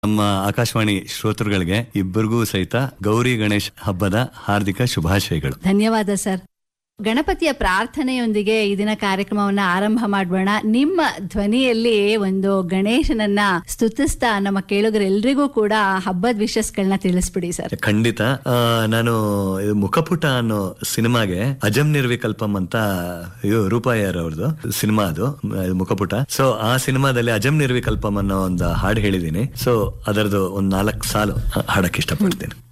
ನಮ್ಮ ಆಕಾಶವಾಣಿ ಶ್ರೋತೃಗಳಿಗೆ ಇಬ್ಬರಿಗೂ ಸಹಿತ ಗೌರಿ ಗಣೇಶ್ ಹಬ್ಬದ ಹಾರ್ದಿಕ ಶುಭಾಶಯಗಳು ಧನ್ಯವಾದ ಸರ್ ಗಣಪತಿಯ ಪ್ರಾರ್ಥನೆಯೊಂದಿಗೆ ಈ ದಿನ ಕಾರ್ಯಕ್ರಮವನ್ನ ಆರಂಭ ಮಾಡೋಣ ನಿಮ್ಮ ಧ್ವನಿಯಲ್ಲಿ ಒಂದು ಗಣೇಶನನ್ನ ಸ್ತುತಿಸ್ತಾ ನಮ್ಮ ಕೇಳುಗರೆಲ್ರಿಗೂ ಕೂಡ ಹಬ್ಬದ ವಿಶಸ್ಗಳನ್ನ ತಿಳಿಸ್ಬಿಡಿ ಸರ್ ಖಂಡಿತ ಆ, ನಾನು ಇದು ಮುಖಪುಟ ಅನ್ನೋ ಸಿನಿಮಾಗೆ ಅಜಂ ನಿರ್ವಿಕಲ್ಪಂ ಅಂತ ಇವ್ ರೂಪಾಯರ್ ಅವ್ರದ್ದು ಸಿನಿಮಾ ಅದು ಮ್, ಇದು ಮುಖಪುಟ ಸೊ ಆ ಸಿನಿಮಾದಲ್ಲಿ ಅಜಂ ನಿರ್ವಿಕಲ್ಪಂ ಅನ್ನೋ ಒಂದು ಹಾಡು ಹೇಳಿದೀನಿ ಸೊ ಅದರದ್ದು ಒಂದ್ ನಾಲ್ಕು ಸಾಲು ಹಾಡಕ್ ಇಷ್ಟಪಡ್ತೀನಿ